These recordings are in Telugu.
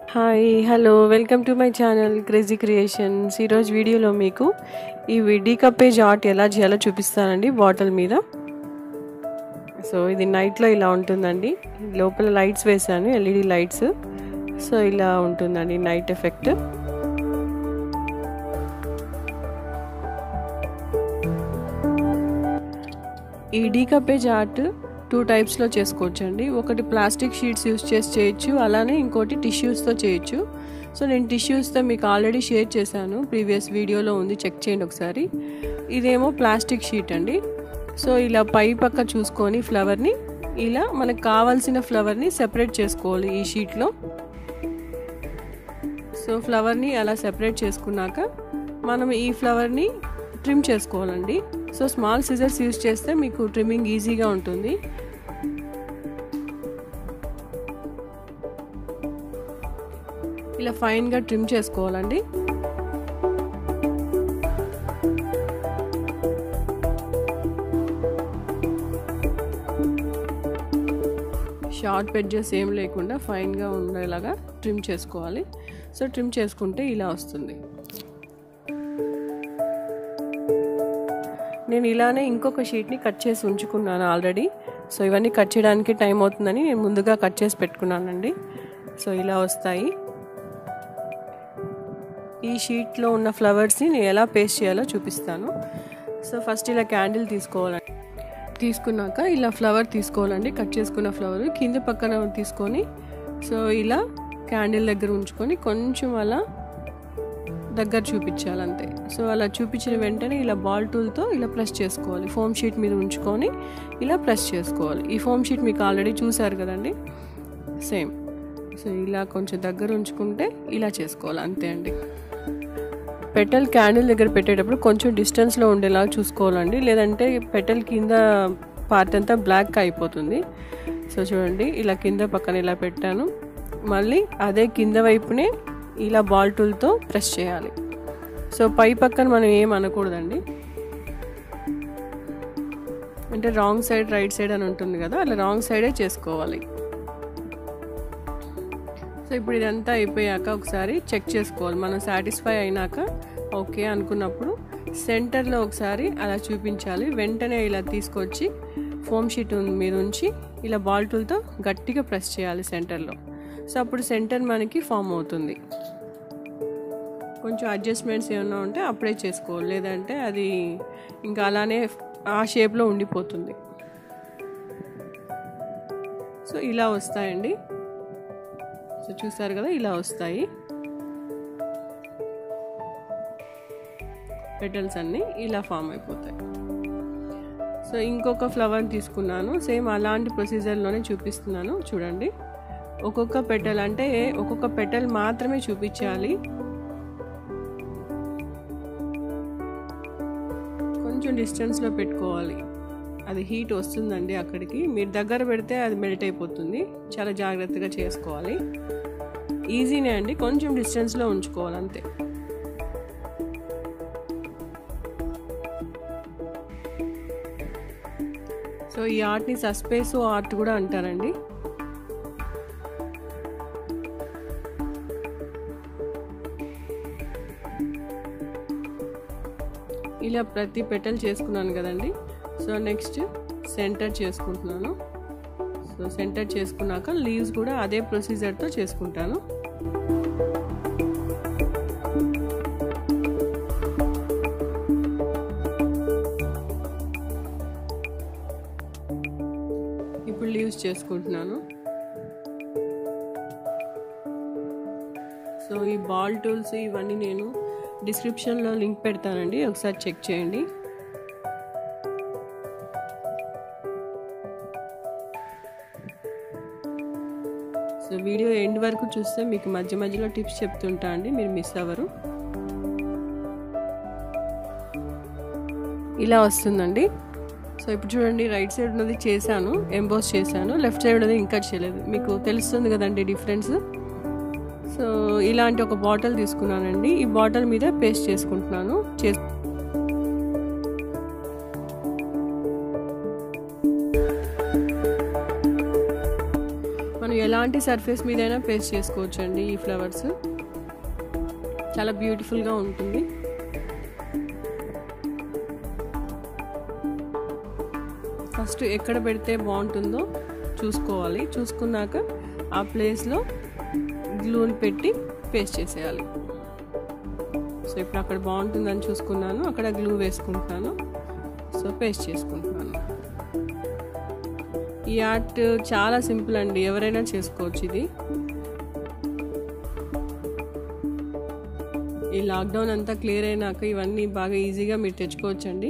hi hello welcome to my channel crazy creations ఈరోజు వీడియోలో మీకు ఈ విడీ కప్పేజ్ ఆర్ట్ ఎలా చేయాలో చూపిస్తానండి బాటిల్ మీద సో ఇది నైట్లో ఇలా ఉంటుందండి లోపల లైట్స్ వేసాను ఎల్ఈడి లైట్స్ సో ఇలా ఉంటుందండి నైట్ ఎఫెక్ట్ ఈ డీకపేజ్ ఆర్ట్ టూ టైప్స్లో చేసుకోవచ్చు అండి ఒకటి ప్లాస్టిక్ షీట్స్ యూస్ చేసి చేయొచ్చు అలానే ఇంకోటి టిష్యూస్తో చేయొచ్చు సో నేను టిష్యూస్తో మీకు ఆల్రెడీ షేర్ చేశాను ప్రీవియస్ వీడియోలో ఉంది చెక్ చేయండి ఒకసారి ఇదేమో ప్లాస్టిక్ షీట్ అండి సో ఇలా పై పక్క చూసుకొని ఫ్లవర్ని ఇలా మనకు కావాల్సిన ఫ్లవర్ని సెపరేట్ చేసుకోవాలి ఈ షీట్లో సో ఫ్లవర్ని అలా సెపరేట్ చేసుకున్నాక మనం ఈ ఫ్లవర్ని ట్రిమ్ చేసుకోవాలండి సో స్మాల్ సిజర్స్ యూజ్ చేస్తే మీకు ట్రిమ్మింగ్ ఈజీగా ఉంటుంది ఇలా ఫైన్గా ట్రిమ్ చేసుకోవాలండి షార్ట్ పెడ్జెస్ ఏం లేకుండా ఫైన్గా ఉండేలాగా ట్రిమ్ చేసుకోవాలి సో ట్రిమ్ చేసుకుంటే ఇలా వస్తుంది నేను ఇలానే ఇంకొక షీట్ని కట్ చేసి ఉంచుకున్నాను ఆల్రెడీ సో ఇవన్నీ కట్ చేయడానికి టైం అవుతుందని నేను ముందుగా కట్ చేసి పెట్టుకున్నానండి సో ఇలా వస్తాయి ఈ షీట్లో ఉన్న ఫ్లవర్స్ని నేను ఎలా పేస్ట్ చేయాలో చూపిస్తాను సో ఫస్ట్ ఇలా క్యాండిల్ తీసుకోవాలండి తీసుకున్నాక ఇలా ఫ్లవర్ తీసుకోవాలండి కట్ చేసుకున్న ఫ్లవర్ కింద పక్కన తీసుకొని సో ఇలా క్యాండిల్ దగ్గర ఉంచుకొని కొంచెం అలా దగ్గర చూపించాలి అంతే సో అలా చూపించిన వెంటనే ఇలా బాల్ టూల్తో ఇలా ప్రెస్ చేసుకోవాలి ఫోమ్ షీట్ మీద ఉంచుకొని ఇలా ప్రెస్ చేసుకోవాలి ఈ ఫోమ్ షీట్ మీకు ఆల్రెడీ చూసారు కదండి సేమ్ సో ఇలా కొంచెం దగ్గర ఉంచుకుంటే ఇలా చేసుకోవాలి అంతే అండి పెటల్ క్యాండిల్ దగ్గర పెట్టేటప్పుడు కొంచెం డిస్టెన్స్లో ఉండేలా చూసుకోవాలండి లేదంటే పెటల్ కింద పార్ట్ అంతా బ్లాక్ అయిపోతుంది సో చూడండి ఇలా కింద పక్కన ఇలా పెట్టాను మళ్ళీ అదే కింద వైపునే ఇలా బాల్ టూల్తో ప్రెస్ చేయాలి సో పై పక్కన మనం ఏం అనకూడదండి అంటే రాంగ్ సైడ్ రైట్ సైడ్ అని ఉంటుంది కదా అలా రాంగ్ సైడే చేసుకోవాలి సో ఇప్పుడు ఇదంతా అయిపోయాక ఒకసారి చెక్ చేసుకోవాలి మనం సాటిస్ఫై అయినాక ఓకే అనుకున్నప్పుడు సెంటర్లో ఒకసారి అలా చూపించాలి వెంటనే ఇలా తీసుకొచ్చి ఫోమ్ షీట్ మీద ఉంచి ఇలా బాల్ టూల్తో గట్టిగా ప్రెస్ చేయాలి సెంటర్లో సో అప్పుడు సెంటర్ మనకి ఫామ్ అవుతుంది కొంచెం అడ్జస్ట్మెంట్స్ ఏమైనా ఉంటే అప్పుడే చేసుకోవాలి లేదంటే అది ఇంకా అలానే ఆ షేప్లో ఉండిపోతుంది సో ఇలా వస్తాయండి సో చూసారు కదా ఇలా వస్తాయి పెటల్స్ అన్నీ ఇలా ఫామ్ అయిపోతాయి సో ఇంకొక ఫ్లవర్ తీసుకున్నాను సేమ్ అలాంటి ప్రొసీజర్లోనే చూపిస్తున్నాను చూడండి ఒక్కొక్క పెటల్ అంటే ఒక్కొక్క పెటల్ మాత్రమే చూపించాలి కొంచెం డిస్టెన్స్లో పెట్టుకోవాలి అది హీట్ వస్తుందండి అక్కడికి మీరు దగ్గర పెడితే అది మెల్ట్ అయిపోతుంది చాలా జాగ్రత్తగా చేసుకోవాలి ఈజీనే అండి కొంచెం డిస్టెన్స్లో ఉంచుకోవాలి అంతే సో ఈ ఆర్ట్ని సస్పేసో ఆర్ట్ కూడా అంటారండి ఇలా ప్రతి పెటల్ చేసుకున్నాను కదండి సో నెక్స్ట్ సెంటర్ చేసుకుంటున్నాను సో సెంటర్ చేసుకున్నాక లీవ్స్ కూడా అదే ప్రొసీజర్తో చేసుకుంటాను ఇప్పుడు లీవ్స్ చేసుకుంటున్నాను సో ఈ బాల్ టూల్స్ ఇవన్నీ నేను డిస్క్రిప్షన్లో లింక్ పెడతానండి ఒకసారి చెక్ చేయండి సో వీడియో ఎండ్ వరకు చూస్తే మీకు మధ్య మధ్యలో టిప్స్ చెప్తుంటా అండి మీరు మిస్ అవ్వరు ఇలా వస్తుందండి సో ఇప్పుడు చూడండి రైట్ సైడ్ ఉన్నది చేశాను ఎంబోస్ చేశాను లెఫ్ట్ సైడ్ ఉన్నది ఇంకా చేయలేదు మీకు తెలుస్తుంది కదండి డిఫరెన్స్ సో ఇలాంటి ఒక బాటిల్ తీసుకున్నానండి ఈ బాటిల్ మీద పేస్ట్ చేసుకుంటున్నాను చేసి మనం ఎలాంటి సర్ఫేస్ మీదైనా పేస్ట్ చేసుకోవచ్చు అండి ఈ ఫ్లవర్స్ చాలా బ్యూటిఫుల్గా ఉంటుంది ఫస్ట్ ఎక్కడ పెడితే బాగుంటుందో చూసుకోవాలి చూసుకున్నాక ఆ ప్లేస్లో గ్లూని పెట్టి పేస్ట్ చేసేయాలి సో ఇప్పుడు అక్కడ బాగుంటుందని చూసుకున్నాను అక్కడ గ్లూ వేసుకుంటున్నాను సో పేస్ట్ చేసుకుంటున్నాను ఈ ఆర్ట్ చాలా సింపుల్ అండి ఎవరైనా చేసుకోవచ్చు ఇది ఈ లాక్డౌన్ అంతా క్లియర్ అయినాక ఇవన్నీ బాగా ఈజీగా మీరు తెచ్చుకోవచ్చండి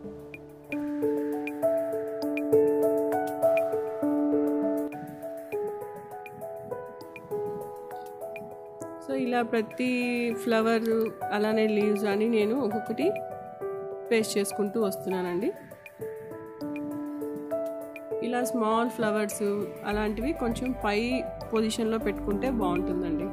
సో ఇలా ప్రతి ఫ్లవర్ అలానే లీవ్స్ అని నేను ఒక్కొక్కటి పేస్ట్ చేసుకుంటూ వస్తున్నానండి ఇలా స్మాల్ ఫ్లవర్స్ అలాంటివి కొంచెం పై పొజిషన్లో పెట్టుకుంటే బాగుంటుందండి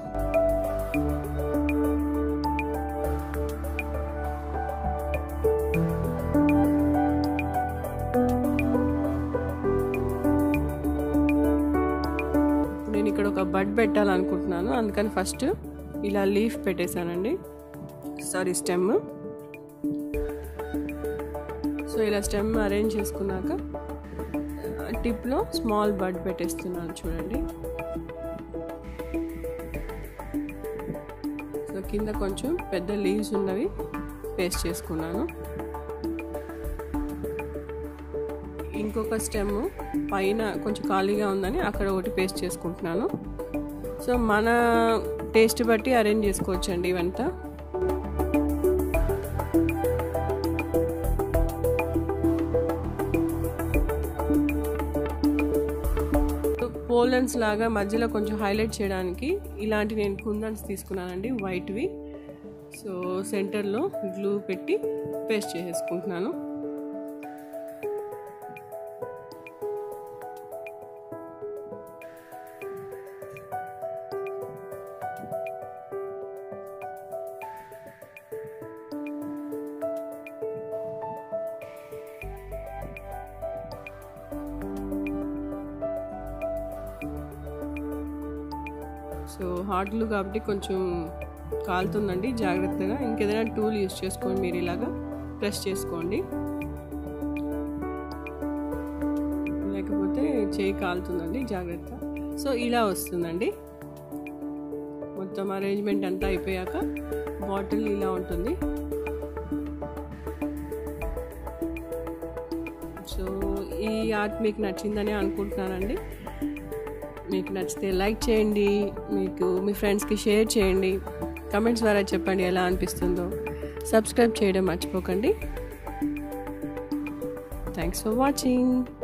నేను ఇక్కడ ఒక బడ్ పెట్టాలనుకుంటున్నాను అందుకని ఫస్ట్ ఇలా లీఫ్ పెట్టేశానండి సారీ స్టెమ్ సో ఇలా స్టెమ్ అరేంజ్ చేసుకున్నాక టిప్లో స్మాల్ బడ్ పెట్టేస్తున్నాను చూడండి సో కింద కొంచెం పెద్ద లీవ్స్ ఉన్నవి పేస్ట్ చేసుకున్నాను ఇంకొక స్టెమ్ పైన కొంచెం ఖాళీగా ఉందని అక్కడ ఒకటి పేస్ట్ చేసుకుంటున్నాను సో మన టేస్ట్ బట్టి అరేంజ్ చేసుకోవచ్చండి ఇవంతా పోలన్స్ లాగా మధ్యలో కొంచెం హైలైట్ చేయడానికి ఇలాంటి నేను కుందన్స్ తీసుకున్నానండి వైట్వి సో సెంటర్లో గ్లూ పెట్టి పేస్ట్ చేసేసుకుంటున్నాను సో హాట్ గ్లూ కాబట్టి కొంచెం కాలుతుందండి జాగ్రత్తగా ఇంకేదైనా టూల్ యూస్ చేసుకోండి మీరు ఇలాగా ప్రెస్ చేసుకోండి లేకపోతే చేయి కాలుతుందండి జాగ్రత్త సో ఇలా వస్తుందండి మొత్తం అరేంజ్మెంట్ అంతా అయిపోయాక బాటిల్ ఇలా ఉంటుంది సో ఈ ఆర్ట్ మీకు నచ్చిందని అనుకుంటున్నానండి మీకు నచ్చితే లైక్ చేయండి మీకు మీ ఫ్రెండ్స్కి షేర్ చేయండి కమెంట్స్ ద్వారా చెప్పండి ఎలా అనిపిస్తుందో సబ్స్క్రైబ్ చేయడం మర్చిపోకండి థ్యాంక్స్ ఫర్ వాచింగ్